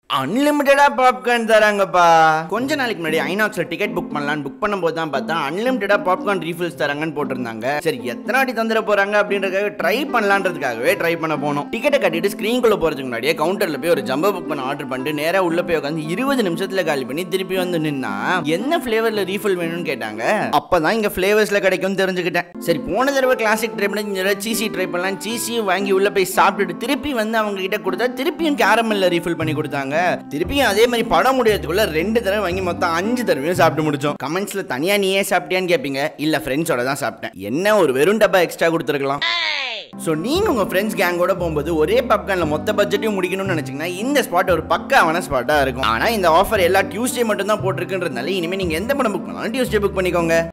அன்லிமிட்டடா popcorn தராங்கப்பா கொஞ்ச நாளைக்கு முன்னாடி ஐநாக்ஸ்ல டிக்கெட் புக் பண்ணலாம்னு புக் பண்ணும்போது தான் பார்த்தா அன்லிமிட்டடா பாப்கார்ன் ரீஃபில்ஸ் தராங்கன்னு போட்டிருந்தாங்க சரி எத்தனை வாட்டி தந்துட போறாங்க அப்படின்றதுக்காக ட்ரை பண்ணலான்றதுக்காகவே ட்ரை பண்ண போனோம் டிக்கெட்டை கட்டிட்டு ஸ்க்ரீன்குள்ள போறதுக்கு முன்னாடியே கவுண்டர்ல போய் ஒரு ஜம்போ புக் பண்ண ஆர்டர் பண்ணிட்டு நேரா உள்ள போய் உட்காந்து இருபது நிமிஷத்துல காலி பண்ணி திருப்பி வந்து நின்னா என்ன ஃபிளேவர்ல ரீஃபில் வேணும்னு கேட்டாங்க அப்பதான் இங்க ஃபிளேவர்ஸ்ல கிடைக்கும்னு தெரிஞ்சுக்கிட்டேன் சரி போன தடவை கிளாசிக் ட்ரை பண்ணி இந்த தடவை சீசி ட்ரை பண்ணலாம் சீசியும் வாங்கி உள்ள போய் சாப்பிட்டுட்டு திருப்பி வந்து அவங்க கிட்ட கொடுத்தா திருப்பியும் கேரமல்ல ரீஃபில் பண்ணி கொடுத்தாங்க திருப்பியும் அதே மாதிரி படம் முடியறதுக்குள்ள ரெண்டு தடவை வாங்கி மொத்தம் அஞ்சு தடவையும் சாப்பிட்டு முடிச்சோம் கமெண்ட்ஸ்ல தனியா நீயே சாப்பிட்டியான்னு கேப்பீங்க இல்ல ஃப்ரெண்ட்ஸோட தான் சாப்பிட்டேன் என்ன ஒரு வெறும் டப்பா எக்ஸ்ட்ரா கொடுத்துருக்கலாம் ஸோ நீங்கள் உங்கள் ஃப்ரெண்ட்ஸ் கேங்கோட போகும்போது ஒரே பாப்கார்னில் மொத்த பட்ஜெட்டையும் முடிக்கணும்னு நினச்சிங்கன்னா இந்த ஸ்பாட் ஒரு பக்காவான ஸ்பாட்டாக இருக்கும் ஆனால் இந்த ஆஃபர் எல்லா டியூஸ்டே மட்டும் தான் போட்டிருக்குன்றதுனால இனிமேல் நீங்கள் எந்த படம் புக் பண்ணாலும் டியூஸ்டே புக் பண்ணிக்கோங்க